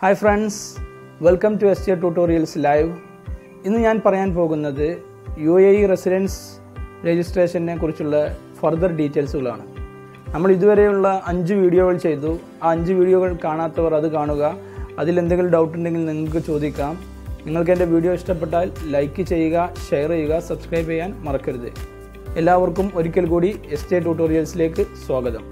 hi friends welcome to S T tutorials live ഇന്ന് ഞാൻ പറയാൻ പോകുന്നത് യു എ ഇ റെസിഡൻസ് രജിസ്ട്രേഷനെ കുറിച്ചുള്ള ഫർദർ ഡീറ്റെയിൽസുകളാണ് നമ്മൾ ഇതുവരെയുള്ള അഞ്ച് വീഡിയോകൾ ചെയ്തു ആ അഞ്ച് വീഡിയോകൾ കാണാത്തവർ അത് കാണുക അതിൽ എന്തെങ്കിലും ഡൗട്ട് ഉണ്ടെങ്കിൽ നിങ്ങൾക്ക് ചോദിക്കാം നിങ്ങൾക്ക് എൻ്റെ വീഡിയോ ഇഷ്ടപ്പെട്ടാൽ ലൈക്ക് ചെയ്യുക ഷെയർ ചെയ്യുക സബ്സ്ക്രൈബ് ചെയ്യാൻ മറക്കരുത് എല്ലാവർക്കും ഒരിക്കൽ കൂടി എസ് ടി ട്യൂട്ടോറിയൽസിലേക്ക് സ്വാഗതം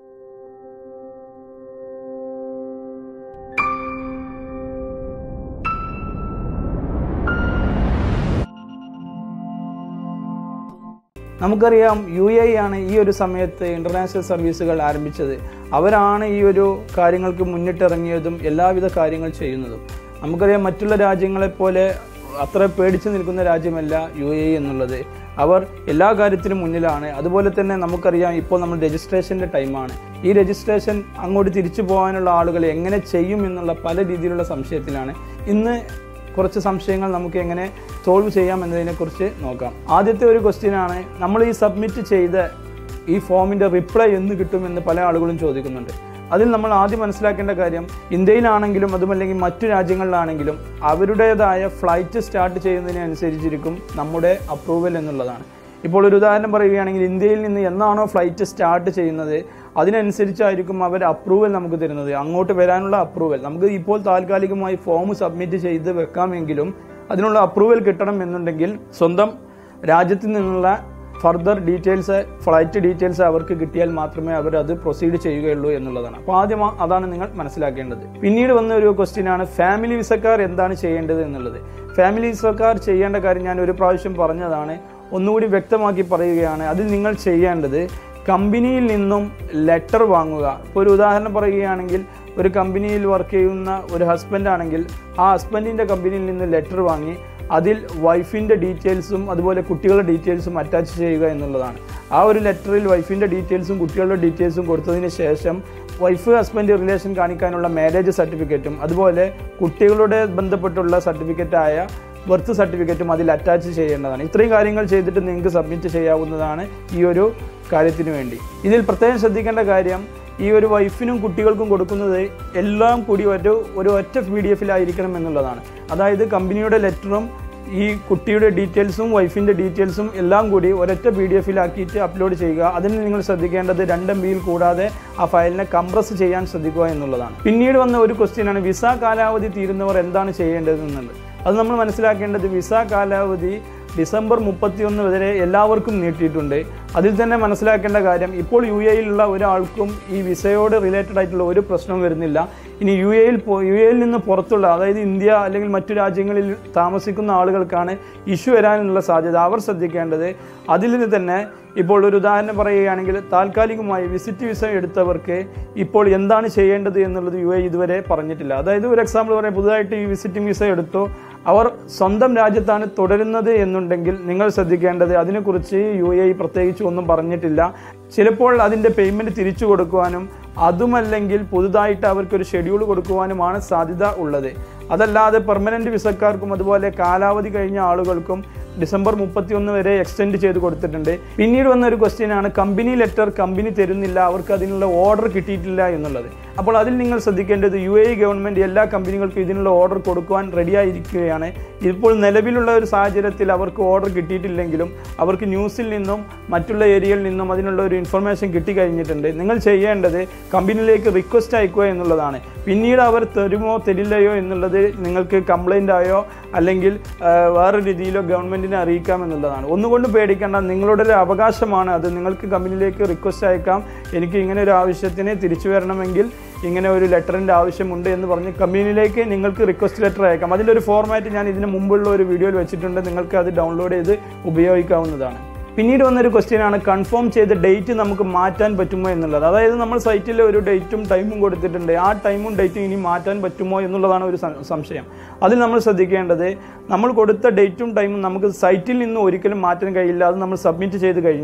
നമുക്കറിയാം യു എ ആണ് ഈ ഒരു സമയത്ത് ഇന്റർനാഷണൽ സർവീസുകൾ ആരംഭിച്ചത് അവരാണ് ഈ ഒരു കാര്യങ്ങൾക്ക് മുന്നിട്ടിറങ്ങിയതും എല്ലാവിധ കാര്യങ്ങൾ ചെയ്യുന്നതും നമുക്കറിയാം മറ്റുള്ള രാജ്യങ്ങളെ പോലെ അത്ര പേടിച്ചു നിൽക്കുന്ന രാജ്യമല്ല യു എ എന്നുള്ളത് അവർ എല്ലാ കാര്യത്തിനും മുന്നിലാണ് അതുപോലെ തന്നെ നമുക്കറിയാം ഇപ്പോൾ നമ്മൾ രജിസ്ട്രേഷൻ്റെ ടൈമാണ് ഈ രജിസ്ട്രേഷൻ അങ്ങോട്ട് തിരിച്ചു പോകാനുള്ള ആളുകൾ എങ്ങനെ ചെയ്യും എന്നുള്ള പല രീതിയിലുള്ള സംശയത്തിലാണ് ഇന്ന് കുറച്ച് സംശയങ്ങൾ നമുക്ക് എങ്ങനെ സോൾവ് ചെയ്യാം എന്നതിനെക്കുറിച്ച് നോക്കാം ആദ്യത്തെ ഒരു ക്വസ്റ്റ്യൻ ആണ് നമ്മൾ ഈ സബ്മിറ്റ് ചെയ്ത ഈ ഫോമിൻ്റെ റിപ്ലൈ എന്ന് കിട്ടുമെന്ന് പല ആളുകളും ചോദിക്കുന്നുണ്ട് അതിൽ നമ്മൾ ആദ്യം മനസ്സിലാക്കേണ്ട കാര്യം ഇന്ത്യയിലാണെങ്കിലും അതുമല്ലെങ്കിൽ മറ്റു രാജ്യങ്ങളിലാണെങ്കിലും അവരുടേതായ ഫ്ലൈറ്റ് സ്റ്റാർട്ട് ചെയ്യുന്നതിനനുസരിച്ചിരിക്കും നമ്മുടെ അപ്രൂവൽ എന്നുള്ളതാണ് ഇപ്പോൾ ഒരു ഉദാഹരണം പറയുകയാണെങ്കിൽ ഇന്ത്യയിൽ നിന്ന് എന്നാണോ ഫ്ലൈറ്റ് സ്റ്റാർട്ട് ചെയ്യുന്നത് അതിനനുസരിച്ചായിരിക്കും അവർ അപ്രൂവൽ നമുക്ക് തരുന്നത് അങ്ങോട്ട് വരാനുള്ള അപ്രൂവൽ നമുക്ക് ഇപ്പോൾ താൽക്കാലികമായി ഫോം സബ്മിറ്റ് ചെയ്ത് വെക്കാമെങ്കിലും അതിനുള്ള അപ്രൂവൽ കിട്ടണം എന്നുണ്ടെങ്കിൽ സ്വന്തം രാജ്യത്തിൽ നിന്നുള്ള ഫർദർ ഡീറ്റെയിൽസ് ഫ്ലൈറ്റ് ഡീറ്റെയിൽസ് അവർക്ക് കിട്ടിയാൽ മാത്രമേ അവർ അത് പ്രൊസീഡ് ചെയ്യുകയുള്ളൂ എന്നുള്ളതാണ് അപ്പോൾ ആദ്യം അതാണ് നിങ്ങൾ മനസ്സിലാക്കേണ്ടത് പിന്നീട് വന്ന ഒരു ക്വസ്റ്റ്യൻ ആണ് ഫാമിലി വിസക്കാർ എന്താണ് ചെയ്യേണ്ടത് എന്നുള്ളത് ഫാമിലി വിസക്കാർ ചെയ്യേണ്ട കാര്യം ഞാൻ ഒരു പ്രാവശ്യം പറഞ്ഞതാണ് ഒന്നുകൂടി വ്യക്തമാക്കി പറയുകയാണ് അതിൽ നിങ്ങൾ ചെയ്യേണ്ടത് കമ്പനിയിൽ നിന്നും ലെറ്റർ വാങ്ങുക ഇപ്പോൾ ഒരു ഉദാഹരണം പറയുകയാണെങ്കിൽ ഒരു കമ്പനിയിൽ വർക്ക് ചെയ്യുന്ന ഒരു ഹസ്ബൻഡ് ആണെങ്കിൽ ആ ഹസ്ബൻഡിൻ്റെ കമ്പനിയിൽ നിന്ന് ലെറ്റർ വാങ്ങി അതിൽ വൈഫിൻ്റെ ഡീറ്റെയിൽസും അതുപോലെ കുട്ടികളുടെ ഡീറ്റെയിൽസും അറ്റാച്ച് ചെയ്യുക എന്നുള്ളതാണ് ആ ഒരു ലെറ്ററിൽ വൈഫിൻ്റെ ഡീറ്റെയിൽസും കുട്ടികളുടെ ഡീറ്റെയിൽസും കൊടുത്തതിന് ശേഷം വൈഫ് ഹസ്ബൻഡ് റിലേഷൻ കാണിക്കാനുള്ള മാരേജ് സർട്ടിഫിക്കറ്റും അതുപോലെ കുട്ടികളുടെ ബന്ധപ്പെട്ടുള്ള സർട്ടിഫിക്കറ്റായ ബർത്ത് സർട്ടിഫിക്കറ്റും അതിൽ അറ്റാച്ച് ചെയ്യേണ്ടതാണ് ഇത്രയും കാര്യങ്ങൾ ചെയ്തിട്ട് നിങ്ങൾക്ക് സബ്മിറ്റ് ചെയ്യാവുന്നതാണ് ഈ ഒരു കാര്യത്തിന് വേണ്ടി ഇതിൽ പ്രത്യേകം ശ്രദ്ധിക്കേണ്ട കാര്യം ഈ ഒരു വൈഫിനും കുട്ടികൾക്കും കൊടുക്കുന്നത് എല്ലാം കൂടി ഒരു ഒരു ഒറ്റ പി ഡി എഫിലായിരിക്കണം എന്നുള്ളതാണ് അതായത് കമ്പനിയുടെ ലെറ്ററും ഈ കുട്ടിയുടെ ഡീറ്റെയിൽസും വൈഫിൻ്റെ ഡീറ്റെയിൽസും എല്ലാം കൂടി ഒരൊറ്റ പി ഡി എഫിലാക്കിയിട്ട് അപ്ലോഡ് ചെയ്യുക അതിന് നിങ്ങൾ ശ്രദ്ധിക്കേണ്ടത് രണ്ട് എം ബിയിൽ കൂടാതെ ആ ഫയലിനെ കംപ്രസ് ചെയ്യാൻ ശ്രദ്ധിക്കുക എന്നുള്ളതാണ് പിന്നീട് വന്ന ഒരു ക്വസ്റ്റ്യൻ ആണ് വിസ കാലാവധി തീരുന്നവർ എന്താണ് ചെയ്യേണ്ടത് എന്നുള്ളത് അത് നമ്മൾ മനസ്സിലാക്കേണ്ടത് വിസ കാലാവധി ഡിസംബർ മുപ്പത്തിയൊന്ന് വരെ എല്ലാവർക്കും നീട്ടിയിട്ടുണ്ട് അതിൽ തന്നെ മനസ്സിലാക്കേണ്ട കാര്യം ഇപ്പോൾ യു എയിലുള്ള ഒരാൾക്കും ഈ വിസയോട് റിലേറ്റഡ് ആയിട്ടുള്ള ഒരു പ്രശ്നവും വരുന്നില്ല ഇനി യു എയിൽ യു എയിൽ നിന്ന് പുറത്തുള്ള അതായത് ഇന്ത്യ അല്ലെങ്കിൽ മറ്റു രാജ്യങ്ങളിൽ താമസിക്കുന്ന ആളുകൾക്കാണ് ഇഷ്യൂ വരാനുള്ള സാധ്യത അവർ ശ്രദ്ധിക്കേണ്ടത് അതിൽ നിന്ന് തന്നെ ഇപ്പോൾ ഒരു ഉദാഹരണം പറയുകയാണെങ്കിൽ താൽക്കാലികമായി വിസിറ്റ് വിസ എടുത്തവർക്ക് ഇപ്പോൾ എന്താണ് ചെയ്യേണ്ടത് എന്നുള്ളത് യു എ ഇതുവരെ പറഞ്ഞിട്ടില്ല അതായത് ഒരു എക്സാമ്പിൾ പറയാം പുതുതായിട്ട് ഈ വിസിറ്റിംഗ് വിസ എടുത്തു അവർ സ്വന്തം രാജ്യത്താണ് തുടരുന്നത് എന്നുണ്ടെങ്കിൽ നിങ്ങൾ ശ്രദ്ധിക്കേണ്ടത് അതിനെക്കുറിച്ച് യു എ പ്രത്യേകിച്ച് ഒന്നും പറഞ്ഞിട്ടില്ല ചിലപ്പോൾ അതിൻ്റെ പേയ്മെൻറ്റ് തിരിച്ചു കൊടുക്കുവാനും അതുമല്ലെങ്കിൽ പുതുതായിട്ട് അവർക്കൊരു ഷെഡ്യൂൾ കൊടുക്കുവാനുമാണ് സാധ്യത ഉള്ളത് അതല്ലാതെ പെർമനന്റ് വിസക്കാർക്കും അതുപോലെ കാലാവധി കഴിഞ്ഞ ആളുകൾക്കും ഡിസംബർ മുപ്പത്തിയൊന്ന് വരെ എക്സ്റ്റെൻഡ് ചെയ്ത് കൊടുത്തിട്ടുണ്ട് പിന്നീട് വന്ന ഒരു ക്വസ്റ്റ്യൻ ആണ് കമ്പനി ലെറ്റർ കമ്പനി തരുന്നില്ല അവർക്ക് അതിനുള്ള ഓർഡർ കിട്ടിയിട്ടില്ല എന്നുള്ളത് അപ്പോൾ അതിൽ നിങ്ങൾ ശ്രദ്ധിക്കേണ്ടത് യു എ ഗവൺമെൻറ് എല്ലാ കമ്പനികൾക്കും ഇതിനുള്ള ഓർഡർ കൊടുക്കുവാൻ റെഡിയായിരിക്കുകയാണ് ഇപ്പോൾ നിലവിലുള്ള ഒരു സാഹചര്യത്തിൽ അവർക്ക് ഓർഡർ കിട്ടിയിട്ടില്ലെങ്കിലും അവർക്ക് ന്യൂസിൽ നിന്നും മറ്റുള്ള ഏരിയയിൽ നിന്നും അതിനുള്ള ഒരു ഇൻഫർമേഷൻ കിട്ടിക്കഴിഞ്ഞിട്ടുണ്ട് നിങ്ങൾ ചെയ്യേണ്ടത് കമ്പനിയിലേക്ക് റിക്വസ്റ്റ് അയക്കുക എന്നുള്ളതാണ് പിന്നീട് അവർ തരുമോ തരില്ലയോ എന്നുള്ളത് നിങ്ങൾക്ക് കംപ്ലൈൻ്റ് ആയോ അല്ലെങ്കിൽ വേറെ രീതിയിലോ ഗവൺമെൻറ്റിനെ അറിയിക്കാം എന്നുള്ളതാണ് ഒന്നുകൊണ്ട് പേടിക്കേണ്ട നിങ്ങളുടെ ഒരു അവകാശമാണ് അത് നിങ്ങൾക്ക് കമ്പനിയിലേക്ക് റിക്വസ്റ്റ് അയക്കാം എനിക്ക് ഇങ്ങനെ ഒരു ആവശ്യത്തിന് തിരിച്ചു വരണമെങ്കിൽ ഇങ്ങനെ ഒരു ലെറ്ററിൻ്റെ ആവശ്യമുണ്ട് എന്ന് പറഞ്ഞ് കമ്പനിയിലേക്ക് നിങ്ങൾക്ക് റിക്വസ്റ്റ് ലെറ്റർ അയക്കാം അതിൻ്റെ ഒരു ഫോർമാറ്റ് ഞാൻ ഇതിന് മുമ്പുള്ള ഒരു വീഡിയോയിൽ വെച്ചിട്ടുണ്ട് നിങ്ങൾക്ക് അത് ഡൗൺലോഡ് ചെയ്ത് ഉപയോഗിക്കാവുന്നതാണ് പിന്നീട് വന്നൊരു ക്വസ്റ്റ്യൻ ആണ് കൺഫേം ചെയ്ത ഡേറ്റ് നമുക്ക് മാറ്റാൻ പറ്റുമോ എന്നുള്ളത് അതായത് നമ്മൾ സൈറ്റിൽ ഒരു ഡേറ്റും ടൈമും കൊടുത്തിട്ടുണ്ട് ആ ടൈമും ഡേറ്റും ഇനി മാറ്റാൻ പറ്റുമോ എന്നുള്ളതാണ് ഒരു സംശയം അതിൽ നമ്മൾ ശ്രദ്ധിക്കേണ്ടത് നമ്മൾ കൊടുത്ത ഡേറ്റും ടൈമും നമുക്ക് സൈറ്റിൽ നിന്ന് ഒരിക്കലും മാറ്റാൻ കഴിയില്ല അത് നമ്മൾ സബ്മിറ്റ് ചെയ്ത് കഴിഞ്ഞു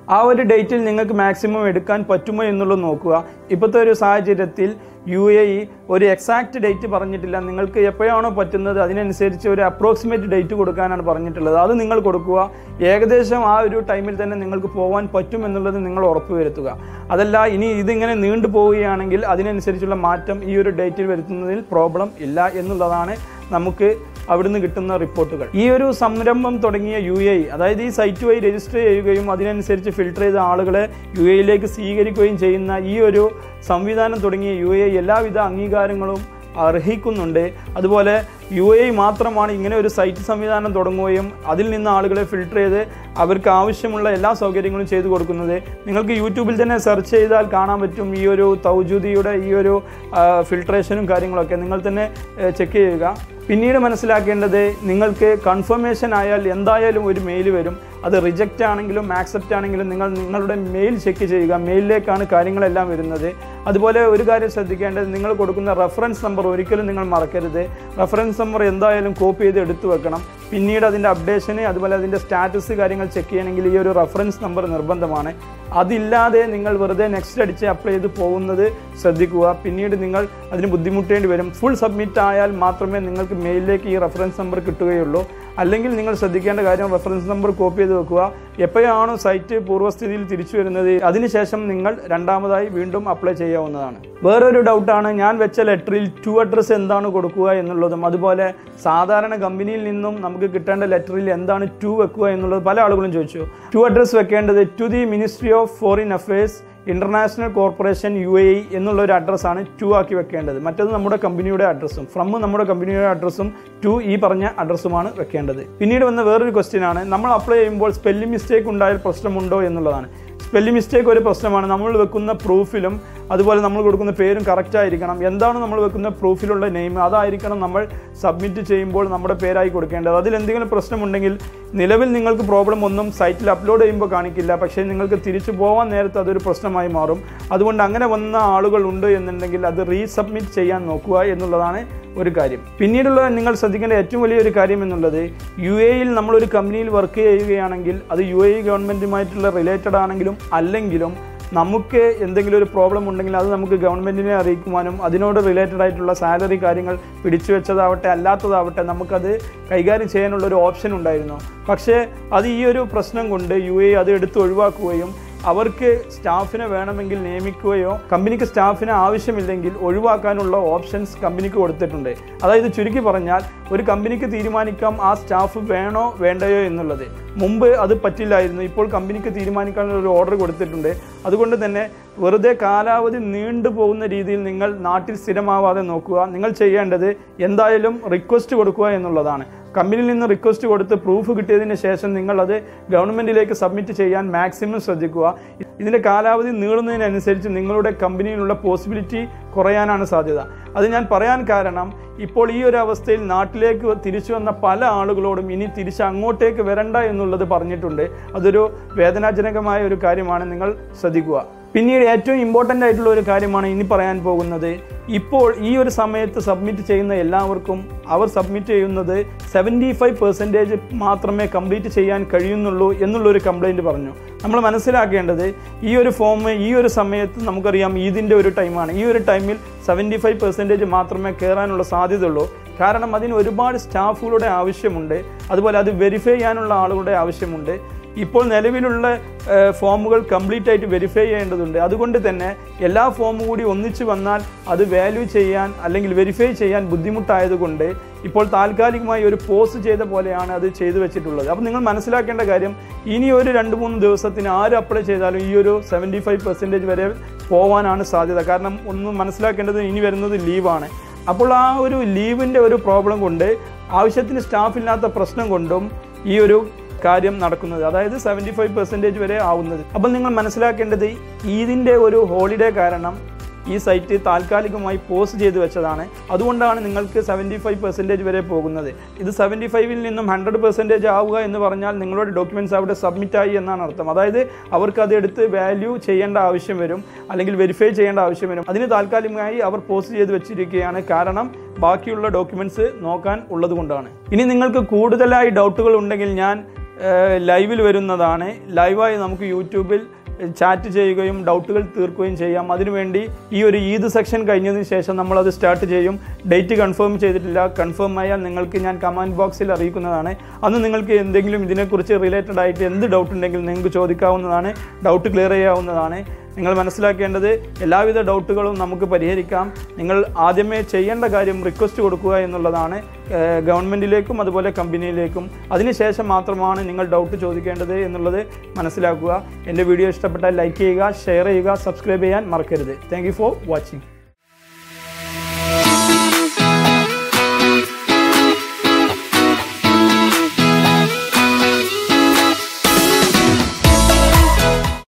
ആ ഒരു ഡേറ്റിൽ നിങ്ങൾക്ക് മാക്സിമം എടുക്കാൻ പറ്റുമോ എന്നുള്ളത് നോക്കുക ഇപ്പോഴത്തെ ഒരു സാഹചര്യത്തിൽ യു എ ഇ ഒരു എക്സാക്റ്റ് ഡേറ്റ് പറഞ്ഞിട്ടില്ല നിങ്ങൾക്ക് എപ്പോഴാണോ പറ്റുന്നത് അതിനനുസരിച്ച് ഒരു അപ്രോക്സിമേറ്റ് ഡേറ്റ് കൊടുക്കാനാണ് പറഞ്ഞിട്ടുള്ളത് അത് നിങ്ങൾ കൊടുക്കുക ഏകദേശം ആ ഒരു ടൈമിൽ തന്നെ നിങ്ങൾക്ക് പോകാൻ പറ്റും എന്നുള്ളത് നിങ്ങൾ ഉറപ്പുവരുത്തുക അതല്ല ഇനി ഇതിങ്ങനെ നീണ്ടു പോവുകയാണെങ്കിൽ അതിനനുസരിച്ചുള്ള മാറ്റം ഈ ഒരു ഡേറ്റിൽ വരുത്തുന്നതിൽ പ്രോബ്ലം ഇല്ല എന്നുള്ളതാണ് നമുക്ക് അവിടുന്ന് കിട്ടുന്ന റിപ്പോർട്ടുകൾ ഈ ഒരു സംരംഭം തുടങ്ങിയ യു എ അതായത് ഈ സൈറ്റ് വഴി രജിസ്റ്റർ ചെയ്യുകയും അതിനനുസരിച്ച് ഫിൽട്ടർ ചെയ്ത ആളുകളെ യു എയിലേക്ക് സ്വീകരിക്കുകയും ചെയ്യുന്ന ഈ ഒരു സംവിധാനം തുടങ്ങിയ യു എ എല്ലാവിധ അംഗീകാരങ്ങളും അർഹിക്കുന്നുണ്ട് അതുപോലെ യു എ മാത്രമാണ് ഇങ്ങനെ ഒരു സൈറ്റ് സംവിധാനം തുടങ്ങുകയും അതിൽ നിന്ന് ആളുകളെ ഫിൽട്ടർ ചെയ്ത് അവർക്ക് ആവശ്യമുള്ള എല്ലാ സൗകര്യങ്ങളും ചെയ്തു കൊടുക്കുന്നത് നിങ്ങൾക്ക് യൂട്യൂബിൽ തന്നെ സെർച്ച് ചെയ്താൽ കാണാൻ പറ്റും ഈ ഒരു തൗജൂദിയുടെ ഈ ഒരു ഫിൽട്രേഷനും കാര്യങ്ങളൊക്കെ നിങ്ങൾ തന്നെ ചെക്ക് ചെയ്യുക പിന്നീട് മനസ്സിലാക്കേണ്ടത് നിങ്ങൾക്ക് കൺഫർമേഷൻ ആയാൽ എന്തായാലും ഒരു മെയിൽ വരും അത് റിജക്റ്റ് ആണെങ്കിലും ആക്സെപ്റ്റ് ആണെങ്കിലും നിങ്ങൾ നിങ്ങളുടെ മെയിൽ ചെക്ക് ചെയ്യുക മെയിലിലേക്കാണ് കാര്യങ്ങളെല്ലാം വരുന്നത് അതുപോലെ ഒരു കാര്യം ശ്രദ്ധിക്കേണ്ടത് നിങ്ങൾ കൊടുക്കുന്ന റെഫറൻസ് നമ്പർ ഒരിക്കലും നിങ്ങൾ മറക്കരുത് റെഫറൻസ് നമ്പർ എന്തായാലും കോപ്പി ചെയ്ത് എടുത്തു വെക്കണം പിന്നീട് അതിൻ്റെ അപ്ഡേഷന് അതുപോലെ അതിൻ്റെ സ്റ്റാറ്റസ് കാര്യങ്ങൾ ചെക്ക് ചെയ്യണമെങ്കിൽ ഈ ഒരു റെഫറൻസ് നമ്പർ നിർബന്ധമാണ് അതില്ലാതെ നിങ്ങൾ വെറുതെ നെക്സ്റ്റ് അടിച്ച് അപ്ലൈ ചെയ്ത് പോകുന്നത് ശ്രദ്ധിക്കുക പിന്നീട് നിങ്ങൾ അതിന് ബുദ്ധിമുട്ടേണ്ടി വരും ഫുൾ സബ്മിറ്റ് ആയാൽ മാത്രമേ നിങ്ങൾക്ക് മെയിലിലേക്ക് ഈ റെഫറൻസ് നമ്പർ കിട്ടുകയുള്ളൂ അല്ലെങ്കിൽ നിങ്ങൾ ശ്രദ്ധിക്കേണ്ട കാര്യം റെഫറൻസ് നമ്പർ കോപ്പി ചെയ്ത് വെക്കുക എപ്പോഴാണോ സൈറ്റ് പൂർവ്വസ്ഥിതിയിൽ തിരിച്ചു വരുന്നത് അതിനുശേഷം നിങ്ങൾ രണ്ടാമതായി വീണ്ടും അപ്ലൈ ചെയ്യാവുന്നതാണ് വേറൊരു ഡൗട്ടാണ് ഞാൻ വെച്ച ലെറ്ററിൽ ടു അഡ്രസ്സ് എന്താണ് കൊടുക്കുക എന്നുള്ളതും അതുപോലെ സാധാരണ കമ്പനിയിൽ നിന്നും നമുക്ക് കിട്ടേണ്ട ലെറ്ററിൽ എന്താണ് ടു വെക്കുക എന്നുള്ളത് പല ആളുകളും ചോദിച്ചു ടു അഡ്രസ്സ് വെക്കേണ്ടത് to the ministry of foreign affairs international corporation U A E എന്നുള്ള ഒരു അഡ്രസ്സാണ് ടു ആക്കി വെക്കേണ്ടത് മറ്റത് നമ്മുടെ കമ്പനിയുടെ അഡ്രസ്സും ഫ്രം നമ്മുടെ കമ്പനിയുടെ അഡ്രസ്സും ടു ഈ പറഞ്ഞ അഡ്രസ്സുമാണ് വെക്കേണ്ടത് പിന്നീട് വന്ന വേറൊരു ക്വസ്റ്റ്യൻ ആണ് നമ്മൾ അപ്ലൈ ചെയ്യുമ്പോൾ സ്പെല്ലിംഗ് മിസ്റ്റേക്ക് ഉണ്ടായാൽ പ്രശ്നമുണ്ടോ എന്നുള്ളതാണ് സ്പെല്ലിംഗ് മിസ്റ്റേക്ക് ഒരു പ്രശ്നമാണ് നമ്മൾ വെക്കുന്ന പ്രൂഫിലും അതുപോലെ നമ്മൾ കൊടുക്കുന്ന പേരും കറക്റ്റ് ആയിരിക്കണം എന്താണ് നമ്മൾ വെക്കുന്ന പ്രൂഫിലുള്ള നെയിം അതായിരിക്കണം നമ്മൾ സബ്മിറ്റ് ചെയ്യുമ്പോൾ നമ്മുടെ പേരായി കൊടുക്കേണ്ടത് അതിൽ എന്തെങ്കിലും പ്രശ്നമുണ്ടെങ്കിൽ നിലവിൽ നിങ്ങൾക്ക് പ്രോബ്ലം ഒന്നും സൈറ്റിൽ അപ്ലോഡ് ചെയ്യുമ്പോൾ കാണിക്കില്ല പക്ഷേ നിങ്ങൾക്ക് തിരിച്ചു പോകാൻ നേരത്തെ അതൊരു പ്രശ്നമായി മാറും അതുകൊണ്ട് അങ്ങനെ വന്ന ആളുകൾ ഉണ്ട് എന്നുണ്ടെങ്കിൽ അത് റീസബ്മിറ്റ് ചെയ്യാൻ നോക്കുക എന്നുള്ളതാണ് ഒരു കാര്യം പിന്നീടുള്ള നിങ്ങൾ ശ്രദ്ധിക്കേണ്ട ഏറ്റവും വലിയൊരു കാര്യം എന്നുള്ളത് യു എയിൽ നമ്മളൊരു കമ്പനിയിൽ വർക്ക് ചെയ്യുകയാണെങ്കിൽ അത് യു എ ഗവൺമെൻറ്റുമായിട്ടുള്ള റിലേറ്റഡ് ആണെങ്കിലും അല്ലെങ്കിലും നമുക്ക് എന്തെങ്കിലും ഒരു പ്രോബ്ലം ഉണ്ടെങ്കിൽ അത് നമുക്ക് ഗവൺമെൻറ്റിനെ അറിയിക്കുവാനും അതിനോട് റിലേറ്റഡ് ആയിട്ടുള്ള സാലറി കാര്യങ്ങൾ പിടിച്ചു വെച്ചതാവട്ടെ അല്ലാത്തതാവട്ടെ നമുക്കത് കൈകാര്യം ചെയ്യാനുള്ള ഒരു ഓപ്ഷൻ ഉണ്ടായിരുന്നു പക്ഷേ അത് ഈ ഒരു പ്രശ്നം കൊണ്ട് യു എ അത് എടുത്ത് ഒഴിവാക്കുകയും അവർക്ക് സ്റ്റാഫിനെ വേണമെങ്കിൽ നിയമിക്കുകയോ കമ്പനിക്ക് സ്റ്റാഫിനെ ആവശ്യമില്ലെങ്കിൽ ഒഴിവാക്കാനുള്ള ഓപ്ഷൻസ് കമ്പനിക്ക് കൊടുത്തിട്ടുണ്ട് അതായത് ചുരുക്കി പറഞ്ഞാൽ ഒരു കമ്പനിക്ക് തീരുമാനിക്കാം ആ സ്റ്റാഫ് വേണോ വേണ്ടയോ എന്നുള്ളത് മുമ്പ് അത് പറ്റില്ലായിരുന്നു ഇപ്പോൾ കമ്പനിക്ക് തീരുമാനിക്കാനുള്ള ഒരു ഓർഡർ കൊടുത്തിട്ടുണ്ട് അതുകൊണ്ട് തന്നെ വെറുതെ കാലാവധി നീണ്ടു പോകുന്ന രീതിയിൽ നിങ്ങൾ നാട്ടിൽ സ്ഥിരമാവാതെ നോക്കുക നിങ്ങൾ ചെയ്യേണ്ടത് എന്തായാലും റിക്വസ്റ്റ് കൊടുക്കുക എന്നുള്ളതാണ് കമ്പനിയിൽ നിന്ന് റിക്വസ്റ്റ് കൊടുത്ത് പ്രൂഫ് കിട്ടിയതിന് ശേഷം നിങ്ങൾ അത് ഗവൺമെന്റിലേക്ക് സബ്മിറ്റ് ചെയ്യാൻ മാക്സിമം ശ്രദ്ധിക്കുക ഇതിന്റെ കാലാവധി നീളുന്നതിനനുസരിച്ച് നിങ്ങളുടെ കമ്പനിയിലുള്ള പോസിബിലിറ്റി കുറയാനാണ് സാധ്യത അത് ഞാൻ പറയാൻ കാരണം ഇപ്പോൾ ഈ ഒരു അവസ്ഥയിൽ നാട്ടിലേക്ക് തിരിച്ചു വന്ന പല ആളുകളോടും ഇനി തിരിച്ച് അങ്ങോട്ടേക്ക് വരണ്ട എന്നുള്ളത് പറഞ്ഞിട്ടുണ്ട് അതൊരു വേദനാജനകമായ ഒരു കാര്യമാണ് നിങ്ങൾ ശ്രദ്ധിക്കുക പിന്നീട് ഏറ്റവും ഇമ്പോർട്ടൻ്റ് ആയിട്ടുള്ള ഒരു കാര്യമാണ് ഇനി പറയാൻ പോകുന്നത് ഇപ്പോൾ ഈ ഒരു സമയത്ത് സബ്മിറ്റ് ചെയ്യുന്ന എല്ലാവർക്കും അവർ സബ്മിറ്റ് ചെയ്യുന്നത് സെവൻറ്റി ഫൈവ് പെർസെൻറ്റേജ് മാത്രമേ കംപ്ലീറ്റ് ചെയ്യാൻ കഴിയുന്നുള്ളൂ എന്നുള്ളൊരു കംപ്ലൈൻറ്റ് പറഞ്ഞു നമ്മൾ മനസ്സിലാക്കേണ്ടത് ഈ ഒരു ഫോം ഈ ഒരു സമയത്ത് നമുക്കറിയാം ഈദിൻ്റെ ഒരു ടൈമാണ് ഈ ഒരു ടൈമിൽ സെവൻറ്റി ഫൈവ് പെർസെൻറ്റേജ് മാത്രമേ കയറാനുള്ള സാധ്യതയുള്ളൂ കാരണം അതിന് ഒരുപാട് സ്റ്റാഫുകളുടെ ആവശ്യമുണ്ട് അതുപോലെ അത് വെരിഫൈ ചെയ്യാനുള്ള ആളുകളുടെ ആവശ്യമുണ്ട് ഇപ്പോൾ നിലവിലുള്ള ഫോമുകൾ കംപ്ലീറ്റ് ആയിട്ട് വെരിഫൈ ചെയ്യേണ്ടതുണ്ട് അതുകൊണ്ട് തന്നെ എല്ലാ ഫോമും കൂടി ഒന്നിച്ച് വന്നാൽ അത് വാല്യൂ ചെയ്യാൻ അല്ലെങ്കിൽ വെരിഫൈ ചെയ്യാൻ ബുദ്ധിമുട്ടായതുകൊണ്ട് ഇപ്പോൾ താൽക്കാലികമായി ഒരു പോസ്റ്റ് ചെയ്ത പോലെയാണ് അത് ചെയ്തു വെച്ചിട്ടുള്ളത് അപ്പോൾ നിങ്ങൾ മനസ്സിലാക്കേണ്ട കാര്യം ഇനി ഒരു രണ്ട് മൂന്ന് ദിവസത്തിന് ആര് അപ്ലൈ ചെയ്താലും ഈ ഒരു സെവൻറ്റി ഫൈവ് പെർസെൻറ്റേജ് വരെ പോവാനാണ് സാധ്യത കാരണം ഒന്ന് മനസ്സിലാക്കേണ്ടത് ഇനി വരുന്നത് ലീവാണ് അപ്പോൾ ആ ഒരു ലീവിൻ്റെ ഒരു പ്രോബ്ലം കൊണ്ട് ആവശ്യത്തിന് സ്റ്റാഫ് ഇല്ലാത്ത പ്രശ്നം കൊണ്ടും ഈ ഒരു കാര്യം നടക്കുന്നത് അതായത് സെവൻറ്റി ഫൈവ് പെർസെൻറ്റേജ് വരെ ആവുന്നത് അപ്പം നിങ്ങൾ മനസ്സിലാക്കേണ്ടത് ഇതിൻ്റെ ഒരു ഹോളിഡേ കാരണം ഈ സൈറ്റ് താൽക്കാലികമായി പോസ്റ്റ് ചെയ്ത് വെച്ചതാണ് അതുകൊണ്ടാണ് നിങ്ങൾക്ക് സെവൻറ്റി ഫൈവ് പെർസെൻറ്റേജ് വരെ പോകുന്നത് ഇത് സെവൻറ്റി ഫൈവിൽ നിന്നും ഹൺഡ്രഡ് പെർസെൻറ്റേജ് ആവുക എന്ന് പറഞ്ഞാൽ നിങ്ങളുടെ ഡോക്യുമെൻറ്റ്സ് അവിടെ സബ്മിറ്റ് ആയി എന്നാണ് അർത്ഥം അതായത് അവർക്ക് അത് എടുത്ത് വാല്യൂ ചെയ്യേണ്ട ആവശ്യം വരും അല്ലെങ്കിൽ വെരിഫൈ ചെയ്യേണ്ട ആവശ്യം വരും അതിന് താൽക്കാലികമായി അവർ പോസ്റ്റ് ചെയ്ത് വെച്ചിരിക്കുകയാണ് കാരണം ബാക്കിയുള്ള ഡോക്യുമെൻറ്റ്സ് നോക്കാൻ ഉള്ളത് കൊണ്ടാണ് ഇനി നിങ്ങൾക്ക് കൂടുതലായി ഡൗട്ടുകൾ ഉണ്ടെങ്കിൽ ഞാൻ ലൈവിൽ വരുന്നതാണ് ലൈവായി നമുക്ക് യൂട്യൂബിൽ ചാറ്റ് ചെയ്യുകയും ഡൗട്ടുകൾ തീർക്കുകയും ചെയ്യാം അതിനുവേണ്ടി ഈ ഒരു ഈദ് സെക്ഷൻ കഴിഞ്ഞതിന് ശേഷം നമ്മളത് സ്റ്റാർട്ട് ചെയ്യും ഡേറ്റ് കൺഫേം ചെയ്തിട്ടില്ല കൺഫേം ആയാൽ നിങ്ങൾക്ക് ഞാൻ കമൻറ്റ് ബോക്സിൽ അറിയിക്കുന്നതാണ് അന്ന് നിങ്ങൾക്ക് എന്തെങ്കിലും ഇതിനെക്കുറിച്ച് റിലേറ്റഡ് ആയിട്ട് എന്ത് ഡൗട്ട് ഉണ്ടെങ്കിലും നിങ്ങൾക്ക് ചോദിക്കാവുന്നതാണ് ഡൗട്ട് ക്ലിയർ ചെയ്യാവുന്നതാണ് നിങ്ങൾ മനസ്സിലാക്കേണ്ടത് എല്ലാവിധ ഡൗട്ടുകളും നമുക്ക് പരിഹരിക്കാം നിങ്ങൾ ആദ്യമേ ചെയ്യേണ്ട കാര്യം റിക്വസ്റ്റ് കൊടുക്കുക എന്നുള്ളതാണ് ഏഹ് ഗവൺമെൻറ്റിലേക്കും അതുപോലെ കമ്പനിയിലേക്കും അതിനുശേഷം മാത്രമാണ് നിങ്ങൾ ഡൗട്ട് ചോദിക്കേണ്ടത് എന്നുള്ളത് മനസ്സിലാക്കുക എൻ്റെ വീഡിയോ ഇഷ്ടപ്പെട്ടാൽ ലൈക്ക് ചെയ്യുക ഷെയർ ചെയ്യുക സബ്സ്ക്രൈബ് ചെയ്യാൻ മറക്കരുത് താങ്ക് ഫോർ വാച്ചിങ്